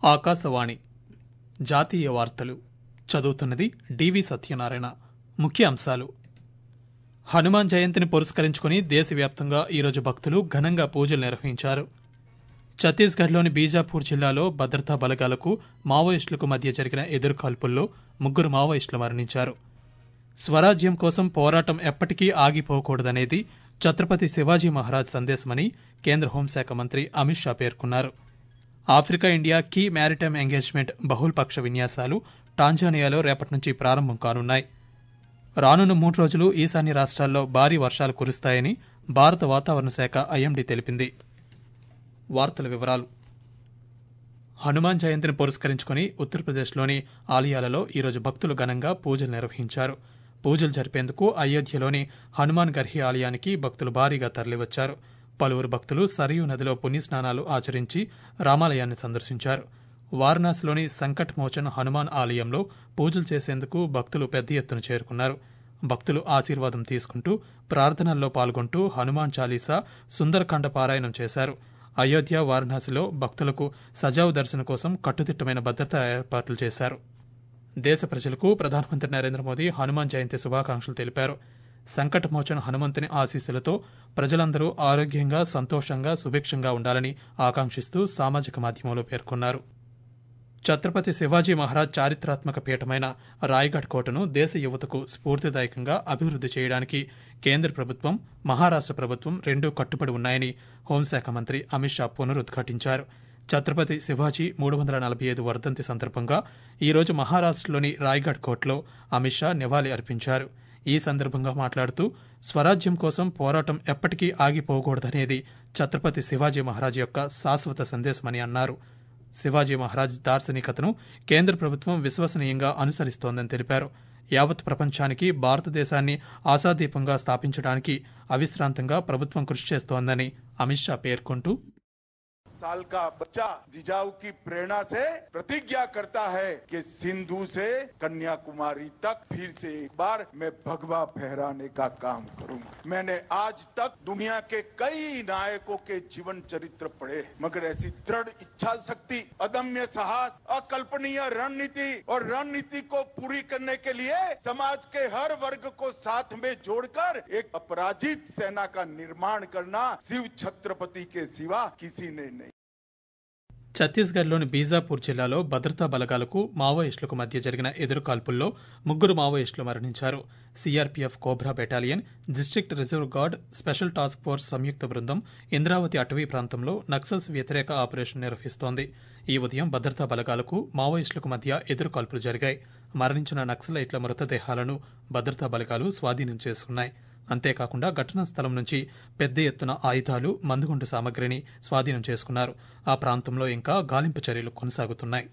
ఆకాశవాణి జాతీయ వార్తలు చదువుతున్నది డివి సత్యనారాయణ ముఖ్య అంశాలు హనుమాన్ జయంతిని పురస్కరించుకుని దేశవ్యాప్తంగా ఈరోజు భక్తులు ఘనంగా పూజలు నిర్వహించారు ఛత్తీస్గఢ్లోని బీజాపూర్ జిల్లాలో భద్రతా బలగాలకు మావోయిస్టులకు మధ్య జరిగిన ఎదురుకాల్పుల్లో ముగ్గురు మావోయిస్టులు మరణించారు స్వరాజ్యం కోసం పోరాటం ఎప్పటికీ ఆగిపోకూడదనేది ఛత్రపతి శివాజీ మహారాజ్ సందేశమని కేంద్ర హోంశాఖ మంత్రి అమిత్ షా పేర్కొన్నారు Africa India key maritime engagement బహుళపక్ష విన్యాసాలు టాంజానియాలో రేపటి నుంచి ప్రారంభం కానున్నాయి రానున్న మూడు రోజులు ఈశాన్య రాష్ట్రాల్లో భారీ వర్షాలు కురుస్తాయని భారత వాతావరణ శాఖ ఐఎండీ తెలిపింది వార్తల వివరాలు హనుమాన్ జయంతిని పురస్కరించుకుని ఉత్తరప్రదేశ్లోని ఆలయాలలో ఈరోజు భక్తులు ఘనంగా పూజలు నిర్వహించారు పూజలు జరిపేందుకు అయోధ్యలోని హనుమాన్ గర్హి ఆలయానికి భక్తులు భారీగా తరలివచ్చారు పలువురు భక్తులు సరయూ నదిలో పుణ్యస్నానాలు ఆచరించి రామాలయాన్ని సందర్శించారు వారణాసిలోని సంకట్ మోచన్ హనుమాన్ ఆలయంలో పూజలు చేసేందుకు భక్తులు పెద్ద ఎత్తున చేరుకున్నారు భక్తులు ఆశీర్వాదం తీసుకుంటూ ప్రార్థనల్లో పాల్గొంటూ హనుమాన్ చాలీసా సుందరకాండ పారాయణం చేశారు అయోధ్య వారణాసిలో భక్తులకు సజావు దర్శనం కోసం కట్టుదిట్టమైన భద్రతా ఏర్పాట్లు చేశారు దేశ ప్రజలకు ప్రధానమంత్రి నరేంద్ర మోదీ హనుమాన్ జయంతి శుభాకాంక్షలు తెలిపారు సంకటమోచన హనుమంతుని ఆశీస్సులతో ప్రజలందరూ ఆరోగ్యంగా సంతోషంగా సుభిక్షంగా ఉండాలని ఆకాంక్షిస్తూ సామాజిక మాధ్యమంలో పేర్కొన్నారు ఛత్రపతి శివాజీ మహారాజ్ చారిత్రాత్మక పీఠమైన రాయగఢ్ కోటను దేశ యువతకు స్ఫూర్తిదాయకంగా అభివృద్ధి చేయడానికి కేంద్ర ప్రభుత్వం మహారాష్ట్ర ప్రభుత్వం రెండూ కట్టుబడి ఉన్నాయని హోంశాఖ మంత్రి అమిత్ షా పునరుద్ఘాటించారు ఛత్రపతి శివాజీ మూడు వందల నలభై ఐదు వర్ధంతి సందర్భంగా ఈరోజు మహారాష్ట్రలోని రాయ్గఢ్ కోట్లో అమిత్ షా నివాళి అర్పించారు ఈ సందర్భంగా మాట్లాడుతూ స్వరాజ్యం కోసం పోరాటం ఎప్పటికీ ఆగిపోకూడదనేది ఛత్రపతి శివాజీ మహారాజ్ యొక్క శాశ్వత సందేశమని అన్నారు శివాజీ మహారాజ్ దార్శనికతను కేంద్ర ప్రభుత్వం విశ్వసనీయంగా అనుసరిస్తోందని తెలిపారు యావత్ ప్రపంచానికి భారతదేశాన్ని ఆశాదీపంగా స్థాపించడానికి అవిశ్రాంతంగా ప్రభుత్వం కృషి చేస్తోందని అమిత్ షా పేర్కొంటూ साल का बच्चा जिजाऊ की प्रेरणा से प्रतिज्ञा करता है कि सिंधु से कन्याकुमारी तक फिर से एक बार मैं भगवा फहराने का काम करूंगा मैंने आज तक दुनिया के कई नायकों के जीवन चरित्र पढ़े मगर ऐसी दृढ़ इच्छा शक्ति अदम्य साहस अकल्पनीय रणनीति और रणनीति को पूरी करने के लिए समाज के हर वर्ग को साथ में जोड़कर एक अपराजित सेना का निर्माण करना शिव छत्रपति के सिवा किसी ने नहीं ఛత్తీస్గఢ్లోని బీజాపూర్ జిల్లాలో భద్రతా బలగాలకు మావోయిస్టులకు మధ్య జరిగిన ఎదురుకాల్పుల్లో ముగ్గురు మావోయిస్టులు మరణించారు CRPF cobra battalion district reserve guard special task force సంయుక్త బృందం ఇంద్రావతి అటవీ ప్రాంతంలో నక్సల్స్ వ్యతిరేక ఆపరేషన్ నిర్వహిస్తోంది ఈ ఉదయం భద్రతా బలగాలకు మావోయిస్టులకు మధ్య ఎదురుకాల్పులు జరిగాయి మరణించిన నక్సలైట్ల మృతదేహాలను భద్రతా బలగాలు స్వాధీనం చేసుకున్నాయి అంతేకాకుండా ఘటనా స్థలం నుంచి పెద్ద ఎత్తున ఆయుధాలు మందుగుండు సామగ్రిని స్వాధీనం చేసుకున్నారు ఆ ప్రాంతంలో ఇంకా గాలింపు చర్యలు కొనసాగుతున్నాయి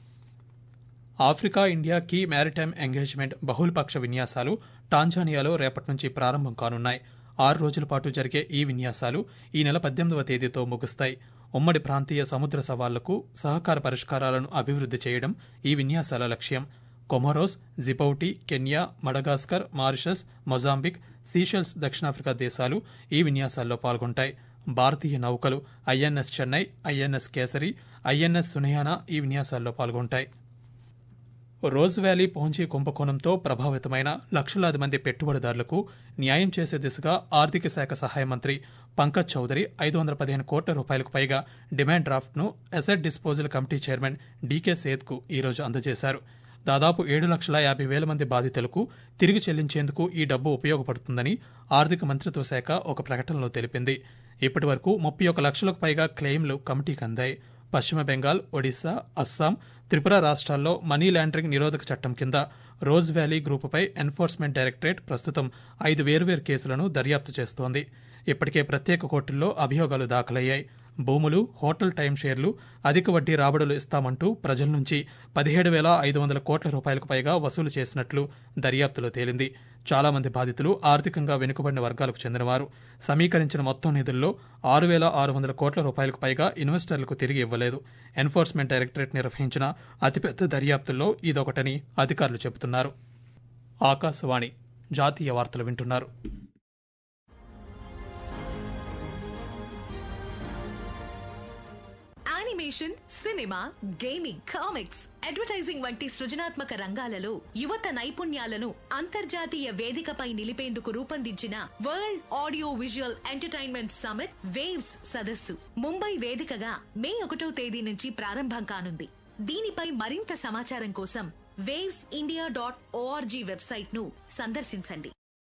Africa India key maritime engagement బహుళపక్ష విన్యాసాలు టాంజానియాలో రేపటి నుంచి ప్రారంభం కానున్నాయి ఆరు రోజుల పాటు జరిగే ఈ విన్యాసాలు ఈ నెల పద్దెనిమిదవ తేదీతో ముగుస్తాయి ఉమ్మడి ప్రాంతీయ సముద్ర సవాళ్లకు సహకార పరిష్కారాలను అభివృద్ధి చేయడం ఈ విన్యాసాల లక్ష్యం Comoros Djibouti Kenya Madagascar Mauritius Mozambique Seychelles దక్షిణాఫ్రికా దేశాలు ఈ విన్యాసాల్లో పాల్గొంటాయి భారతీయ నౌకలు INS Chennai INS Kesari INS Sunayna ఈ విన్యాసాల్లో పాల్గొంటాయి రోజ్ వ్యాలీ పౌంజీ కుంభకోణంతో ప్రభావితమైన లక్షలాది మంది పెట్టుబడిదారులకు న్యాయం చేసే దిశగా ఆర్థిక శాఖ సహాయ మంత్రి పంకజ్ చౌదరి ఐదు వందల పదిహేను కోట్ల రూపాయలకు పైగా డిమాండ్ డ్రాఫ్ట్ను asset disposal committee chairman DK సేత్కు ఈరోజు అందజేశారు దాదాపు ఏడు లక్షల యాభై వేల మంది బాధితులకు తిరిగి చెల్లించేందుకు ఈ డబ్బు ఉపయోగపడుతుందని ఆర్థిక మంత్రిత్వ శాఖ ఒక ప్రకటనలో తెలిపింది ఇప్పటి వరకు ముప్పై ఒక లక్షలకు పైగా క్లెయిమ్లు కమిటీకి అందాయి పశ్చిమ బెంగాల్ ఒడిశా అస్సాం త్రిపుర రాష్ట్రాల్లో మనీ లాండరింగ్ నిరోధక చట్టం కింద రోజ్ వ్యాలీ గ్రూపుపై ఎన్ఫోర్స్మెంట్ డైరెక్టరేట్ ప్రస్తుతం ఐదు వేర్వేరు కేసులను దర్యాప్తు చేస్తోంది ఇప్పటికే ప్రత్యేక కోర్టుల్లో అభియోగాలు దాఖలయ్యాయి భూములు హోటల్ టైం షేర్లు అధిక వడ్డీ రాబడులు ఇస్తామంటూ ప్రజల నుంచి పదిహేడు వేల ఐదు వందల కోట్ల రూపాయలకు పైగా వసూలు చేసినట్లు దర్యాప్తులో తేలింది చాలా మంది బాధితులు ఆర్థికంగా వెనుకబడిన వర్గాలకు చెందినవారు సమీకరించిన మొత్తం నిధుల్లో ఆరు వేల ఆరు వందల కోట్ల రూపాయలకు పైగా ఇన్వెస్టర్లకు తిరిగి ఇవ్వలేదు ఎన్ఫోర్స్మెంట్ డైరెక్టరేట్ నిర్వహించిన అతిపెద్ద దర్యాప్తుల్లో ఇదొకటని అధికారులు చెబుతున్నారు ఆకాశవాణి జాతీయ వార్తలు వింటున్నారు animation cinema gaming comics advertising వంటి సృజనాత్మక రంగాలలో యువత నైపుణ్యాలను అంతర్జాతీయ వేదికపై నిలిపేందుకు రూపొందించిన world audio visual entertainment summit waves సదస్సు ముంబై వేదికగా మే ఒకటో తేదీ నుంచి ప్రారంభం కానుంది దీనిపై మరింత సమాచారం కోసం waves India dot ORG website ను సందర్శించండి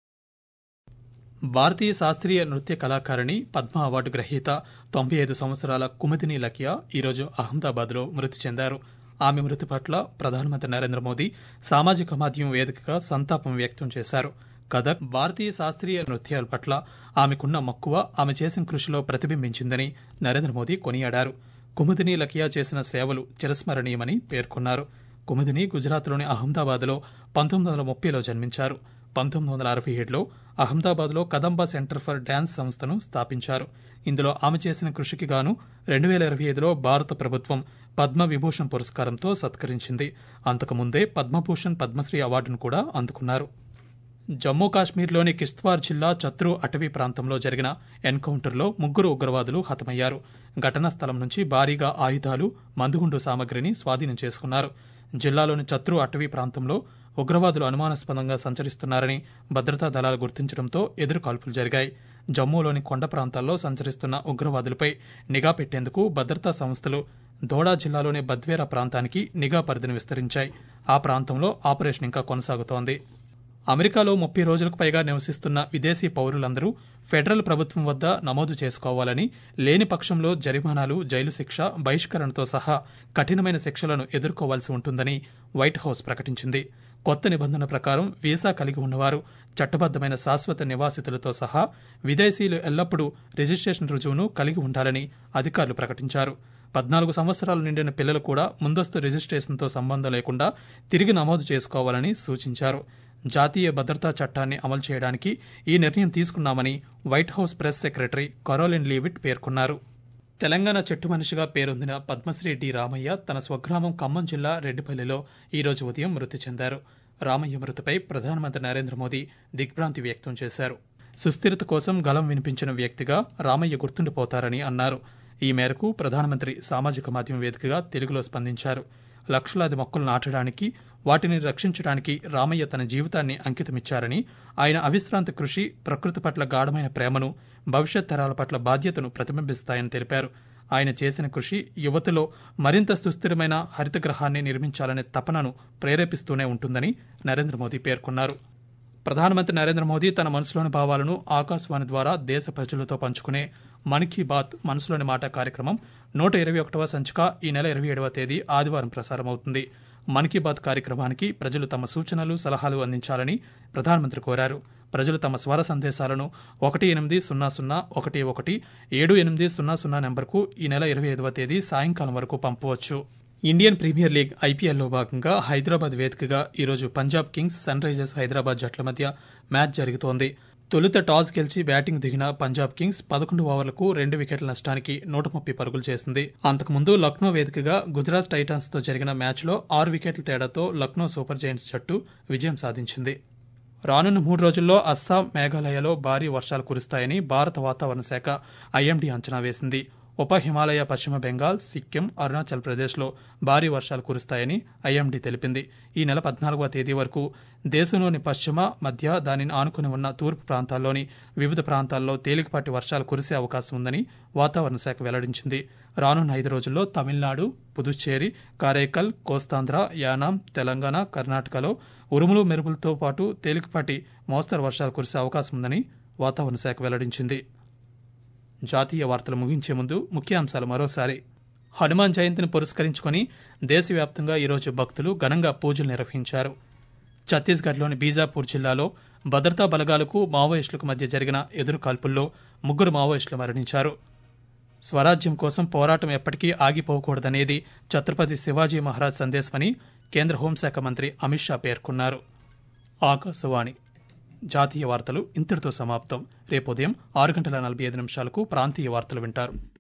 భారతీయ శాస్త్రీయ నృత్య కళాకారిణి పద్మ అవార్డు గ్రహీత తొంభై ఐదు సంవత్సరాల కుముదిని లకియా ఈరోజు అహ్మదాబాద్లో మృతి చెందారు ఆమె మృతి పట్ల ప్రధానమంత్రి నరేంద్ర మోదీ సామాజిక మాధ్యమం వేదికగా సంతాపం వ్యక్తం చేశారు కథక్ భారతీయ శాస్త్రీయ నృత్యాల పట్ల ఆమెకున్న మక్కువ ఆమె చేసిన కృషిలో ప్రతిబింబించిందని నరేంద్ర మోదీ కొనియాడారు కుముదిని లకియా చేసిన సేవలు చిరస్మరణీయమని పేర్కొన్నారు కుముదిని గుజరాత్లోని అహ్మదాబాద్లో పంతొమ్మిది వందల ముప్పైలో జన్మించారు పంతొమ్మిది వందల అరవై ఏడులో అహ్మదాబాద్లో కదంబా సెంటర్ ఫర్ డ్యాన్స్ సంస్థను స్థాపించారు ఇందులో ఆమె చేసిన కృషికి గాను రెండు వేల ఇరవై ఐదులో భారత ప్రభుత్వం పద్మ విభూషణ్ పురస్కారంతో సత్కరించింది అంతకుముందే పద్మభూషణ్ పద్మశ్రీ అవార్డును కూడా అందుకున్నారు జమ్మూ కాశ్మీర్లోని కిష్త్వార్ జిల్లా చత్రు అటవీ ప్రాంతంలో జరిగిన ఎన్కౌంటర్లో ముగ్గురు ఉగ్రవాదులు హతమయ్యారు ఘటనా స్థలం నుంచి భారీగా ఆయుధాలు మందుగుండు సామగ్రిని స్వాధీనం చేసుకున్నారు జిల్లాలోని చత్రు అటవీ ప్రాంతంలో ఉగ్రవాదులు అనుమానాస్పదంగా సంచరిస్తున్నారని భద్రతా దళాలు గుర్తించడంతో ఎదురు కాల్పులు జరిగాయి జమ్మూలోని కొండ ప్రాంతాల్లో సంచరిస్తున్న ఉగ్రవాదులపై నిఘా పెట్టేందుకు భద్రతా సంస్థలు దోడా జిల్లాలోని బద్వేరా ప్రాంతానికి నిఘా పరిధిని విస్తరించాయి ఆ ప్రాంతంలో ఆపరేషన్ ఇంకా కొనసాగుతోంది అమెరికాలో ముప్పై రోజులకు పైగా నివసిస్తున్న విదేశీ పౌరులందరూ ఫెడరల్ ప్రభుత్వం వద్ద నమోదు చేసుకోవాలని లేని పక్షంలో జరిమానాలు జైలు శిక్ష బహిష్కరణతో సహా కఠినమైన శిక్షలను ఎదుర్కోవాల్సి ఉంటుందని వైట్ హౌస్ ప్రకటించింది కొత్త నిబంధన ప్రకారం వీసా కలిగి ఉన్నవారు చట్టబద్దమైన శాశ్వత నివాసితులతో సహా విదేశీయులు ఎల్లప్పుడూ రిజిస్ట్రేషన్ రుజువును కలిగి ఉండాలని అధికారులు ప్రకటించారు పద్నాలుగు సంవత్సరాలు నిండిన పిల్లలు కూడా ముందస్తు రిజిస్ట్రేషన్తో సంబంధం లేకుండా తిరిగి నమోదు చేసుకోవాలని సూచించారు జాతీయ భద్రతా చట్టాన్ని అమలు చేయడానికి ఈ నిర్ణయం తీసుకున్నామని white house press secretary Karoline Leavitt పేర్కొన్నారు తెలంగాణ చెట్టు మనిషిగా పేరొందిన పద్మశ్రీ డి రామయ్య తన స్వగ్రామం ఖమ్మం జిల్లా రెడ్డిపల్లిలో ఈరోజు ఉదయం మృతి చెందారు రామయ్య మృతిపై ప్రధానమంత్రి నరేంద్ర మోదీ దిగ్భ్రాంతి వ్యక్తం చేశారు సుస్థిరత కోసం గలం వినిపించిన వ్యక్తిగా రామయ్య గుర్తుండిపోతారని అన్నారు ఈ మేరకు ప్రధానమంత్రి సామాజిక మాధ్యమం వేదికగా తెలుగులో స్పందించారు లక్షలాది మొక్కలు నాటడానికి వాటిని రక్షించడానికి రామయ్య తన జీవితాన్ని అంకితమిచ్చారని ఆయన అవిశ్రాంత కృషి ప్రకృతి పట్ల గాఢమైన ప్రేమను భవిష్యత్ తరాల పట్ల బాధ్యతను ప్రతిబింబిస్తాయని తెలిపారు ఆయన చేసిన కృషి యువతలో మరింత సుస్థిరమైన హరితగ్రహాన్ని నిర్మించాలనే తపనను ప్రేరేపిస్తూనే ఉంటుందని నరేంద్ర మోదీ పేర్కొన్నారు ప్రధానమంత్రి నరేంద్ర మోదీ తన మనసులోని భావాలను ఆకాశవాణి ద్వారా దేశ ప్రజలతో పంచుకునే మన్ కీ బాత్ మనసులోని మాట కార్యక్రమం నూట ఇరవై ఒకటవ సంచిక ఈ నెల ఇరవై ఏడవ తేదీ ఆదివారం ప్రసారమవుతుంది మన్ కీ బాత్ కార్యక్రమానికి ప్రజలు తమ సూచనలు సలహాలు అందించాలని ప్రధానమంత్రి కోరారు ప్రజలు తమ స్వర సందేశాలను ఒకటి ఎనిమిది సున్నా సున్నా ఒకటి ఒకటి ఏడు ఎనిమిది సున్నా సున్నా నెంబర్కు ఈ నెల ఇరవై ఐదవ తేదీ సాయంకాలం వరకు పంపవచ్చు ఇండియన్ ప్రీమియర్ లీగ్ ఐపీఎల్లో భాగంగా హైదరాబాద్ వేదికగా ఈరోజు Punjab kings sun risers Hyderabad జట్ల మధ్య మ్యాచ్ జరుగుతోంది తొలుత టాస్ గెలిచి బ్యాటింగ్ దిగిన పంజాబ్ కింగ్స్ పదకొండు ఓవర్లకు రెండు వికెట్ల నష్టానికి నూట ముప్పై పరుగులు చేసింది అంతకుముందు లక్నో వేదికగా గుజరాత్ టైటాన్స్ తో జరిగిన మ్యాచ్లో ఆరు వికెట్ల తేడాతో లక్నో సూపర్ జైంట్స్ జట్టు విజయం సాధించింది రానున్న మూడు రోజుల్లో అస్సాం మేఘాలయలో భారీ వర్షాలు కురుస్తాయని భారత వాతావరణ శాఖ ఐఎండీ అంచనా వేసింది ఉప హిమాలయ పశ్చిమ బెంగాల్ సిక్కిం అరుణాచల్ ప్రదేశ్లో భారీ వర్షాలు కురుస్తాయని ఐఎండీ తెలిపింది ఈ నెల పద్నాలుగవ తేదీ వరకు దేశంలోని పశ్చిమ మధ్య దానిని ఆనుకుని ఉన్న తూర్పు ప్రాంతాల్లోని వివిధ ప్రాంతాల్లో తేలికపాటి వర్షాలు కురిసే అవకాశం ఉందని వాతావరణ శాఖ వెల్లడించింది రానున్న ఐదు రోజుల్లో తమిళనాడు పుదుచ్చేరి కారైకల్ కోస్తాంధ్ర యానాం తెలంగాణ కర్ణాటకలో ఉరుములు మెరుపులతో పాటు తేలికపాటి మోస్తరు వర్షాలు కురిసే అవకాశం ఉందని వాతావరణ శాఖ వెల్లడించింది జాతీయ వార్తలు ముగించే ముందు ముఖ్యాంశాలు మరోసారి హనుమాన్ జయంతిని పురస్కరించుకుని దేశవ్యాప్తంగా ఈరోజు భక్తులు ఘనంగా పూజలు నిర్వహించారు ఛత్తీస్గఢ్లోని బీజాపూర్ జిల్లాలో భద్రతా బలగాలకు మావోయిస్టులకు మధ్య జరిగిన ఎదురు కాల్పుల్లో ముగ్గురు మావోయిస్టులు మరణించారు స్వరాజ్యం కోసం పోరాటం ఎప్పటికీ ఆగిపోకూడదనేది ఛత్రపతి శివాజీ మహారాజ్ సందేశమని కేంద్ర హోంశాఖ మంత్రి అమిత్ షా పేర్కొన్నారు ఆకాశవాణి జాతీయ వార్తలు ఇంతటితో సమాప్తం రేపు ఉదయం ఆరు గంటల నలభై ఐదు నిమిషాలకు ప్రాంతీయ వార్తలు వింటారు